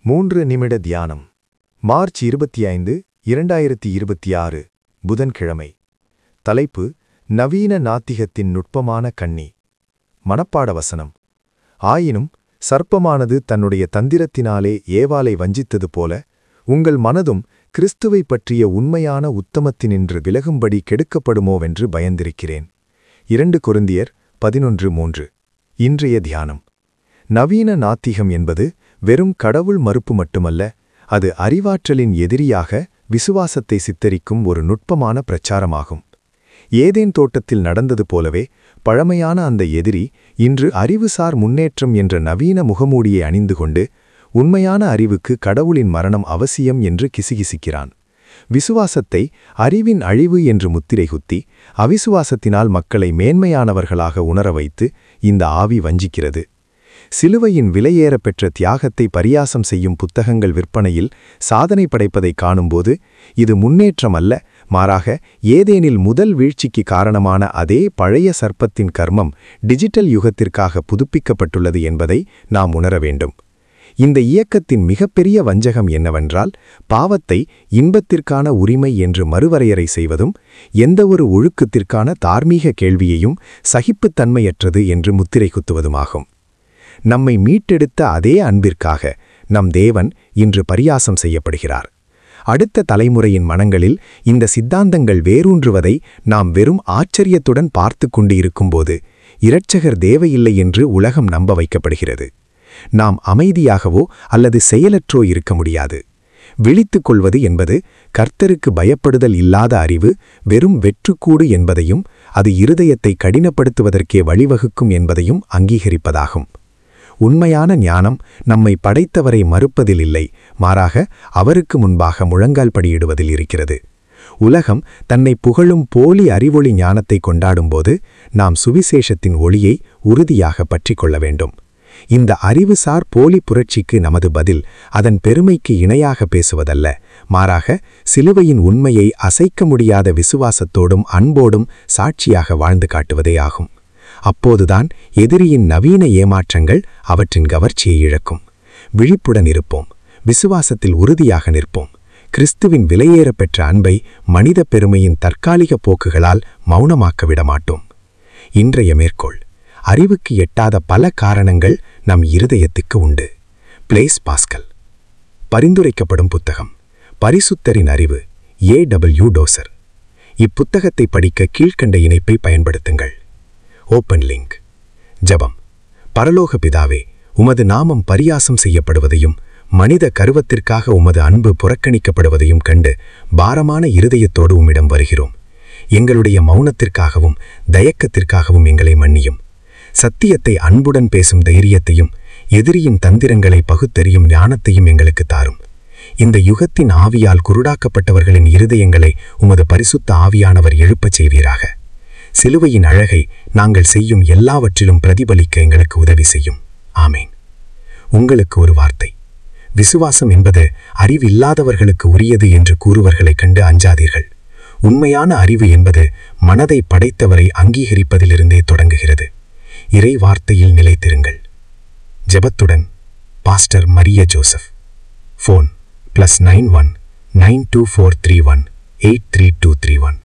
மூன்று நிமிட தியானம் மார்ச் இருபத்தி ஐந்து இரண்டாயிரத்தி இருபத்தி ஆறு புதன்கிழமை தலைப்பு நவீன நாத்திகத்தின் நுட்பமான கண்ணி மனப்பாட வசனம் ஆயினும் சர்ப்பமானது தன்னுடைய தந்திரத்தினாலே ஏவாளை வஞ்சித்தது போல உங்கள் மனதும் கிறிஸ்துவைப் பற்றிய உண்மையான உத்தமத்தினின்று விலகும்படி கெடுக்கப்படுமோவென்று பயந்திருக்கிறேன் இரண்டு கொரிந்தியர் பதினொன்று மூன்று இன்றைய தியானம் நவீன நாத்திகம் என்பது வெறும் கடவுள் மறுப்பு மட்டுமல்ல அது அறிவாற்றலின் எதிரியாக விசுவாசத்தை சித்தரிக்கும் ஒரு நுட்பமான பிரச்சாரமாகும் ஏதேன் தோட்டத்தில் நடந்தது போலவே பழமையான அந்த எதிரி இன்று அறிவுசார் முன்னேற்றம் என்ற நவீன முகமூடியை அணிந்து கொண்டு உண்மையான அறிவுக்கு கடவுளின் மரணம் அவசியம் என்று கிசுகிசுக்கிறான் விசுவாசத்தை அறிவின் அழிவு என்று முத்திரை குத்தி அவிசுவாசத்தினால் மக்களை மேன்மையானவர்களாக உணர வைத்து இந்த ஆவி வஞ்சிக்கிறது சிலுவையின் விலையேற பெற்ற தியாகத்தை பரியாசம் செய்யும் புத்தகங்கள் விற்பனையில் சாதனை படைப்பதை காணும்போது இது முன்னேற்றம் அல்ல மாறாக ஏதேனில் முதல் வீழ்ச்சிக்கு காரணமான அதே பழைய சர்ப்பத்தின் கர்மம் டிஜிட்டல் யுகத்திற்காக புதுப்பிக்கப்பட்டுள்ளது என்பதை நாம் உணர வேண்டும் இந்த இயக்கத்தின் மிகப்பெரிய வஞ்சகம் என்னவென்றால் பாவத்தை இன்பத்திற்கான உரிமை என்று மறுவரையறை செய்வதும் எந்தவொரு ஒழுக்கத்திற்கான தார்மீக கேள்வியையும் சகிப்புத்தன்மையற்றது என்று முத்திரை குத்துவதுமாகும் நம்மை மீட்டெடுத்த அதே அன்பிற்காக நம் தேவன் இன்று பரியாசம் செய்யப்படுகிறார் அடுத்த தலைமுறையின் மனங்களில் இந்த சித்தாந்தங்கள் வேரூன்றுவதை நாம் வெறும் ஆச்சரியத்துடன் பார்த்து கொண்டு இருக்கும்போது இரட்சகர் தேவையில்லை என்று உலகம் நம்ப வைக்கப்படுகிறது நாம் அமைதியாகவோ அல்லது செயலற்றோ இருக்க முடியாது விழித்துக் கொள்வது என்பது கர்த்தருக்கு பயப்படுதல் இல்லாத அறிவு வெறும் வெற்றுக்கூடு என்பதையும் அது இருதயத்தை கடினப்படுத்துவதற்கே வழிவகுக்கும் என்பதையும் அங்கீகரிப்பதாகும் உண்மையான ஞானம் நம்மை படைத்தவரை மறுப்பதில் இல்லை மாறாக அவருக்கு முன்பாக முழங்கால் படியிடுவதில் இருக்கிறது உலகம் தன்னை புகழும் போலி அறிவொளி ஞானத்தை கொண்டாடும்போது நாம் சுவிசேஷத்தின் ஒளியை உறுதியாக பற்றிக் கொள்ள வேண்டும் இந்த அறிவுசார் போலி புரட்சிக்கு நமது பதில் அதன் பெருமைக்கு இணையாக பேசுவதல்ல மாறாக சிலுவையின் உண்மையை அசைக்க முடியாத விசுவாசத்தோடும் அன்போடும் சாட்சியாக வாழ்ந்து காட்டுவதே ஆகும் அப்போதுதான் எதிரியின் நவீன ஏமாற்றங்கள் அவற்றின் கவர்ச்சியை இழக்கும் விழிப்புடன் இருப்போம் விசுவாசத்தில் உறுதியாக நிற்போம் கிறிஸ்துவின் விலையேற பெற்ற அன்பை மனித பெருமையின் தற்காலிக போக்குகளால் மௌனமாக்க விடமாட்டோம் இன்றைய மேற்கோள் அறிவுக்கு எட்டாத பல காரணங்கள் நம் இருதயத்துக்கு உண்டு பிளேஸ் பாஸ்கல் பரிந்துரைக்கப்படும் புத்தகம் பரிசுத்தரின் அறிவு ஏ டபிள்யூ டோசர் இப்புத்தகத்தை படிக்க கீழ்க்கண்ட இணைப்பை பயன்படுத்துங்கள் ஓப்பன் லிங்க் ஜபம் பரலோக பிதாவே உமது நாமம் பரியாசம் செய்யப்படுவதையும் மனித கருவத்திற்காக உமது அன்பு புறக்கணிக்கப்படுவதையும் கண்டு பாரமான இருதயத்தோடு உம்மிடம் வருகிறோம் எங்களுடைய மௌனத்திற்காகவும் தயக்கத்திற்காகவும் எங்களை மன்னியும் சத்தியத்தை அன்புடன் பேசும் தைரியத்தையும் எதிரியின் தந்திரங்களை பகுத்தறியும் ஞானத்தையும் எங்களுக்கு தாரும் இந்த யுகத்தின் ஆவியால் குருடாக்கப்பட்டவர்களின் இருதயங்களை உமது பரிசுத்த ஆவியானவர் எழுப்பச் செய்வீராக சிலுவையின் அழகை நாங்கள் செய்யும் எல்லாவற்றிலும் பிரதிபலிக்க எங்களுக்கு உதவி செய்யும் ஆமேன் உங்களுக்கு ஒரு வார்த்தை விசுவாசம் என்பது அறிவில்லாதவர்களுக்கு உரியது என்று கூறுவர்களைக் கண்டு அஞ்சாதீர்கள் உண்மையான அறிவு என்பது மனதை படைத்தவரை அங்கீகரிப்பதிலிருந்தே தொடங்குகிறது இறை வார்த்தையில் நிலைத்திருங்கள் ஜெபத்துடன் pastor Maria Joseph phone plus nine one nine two four three one eight three two three one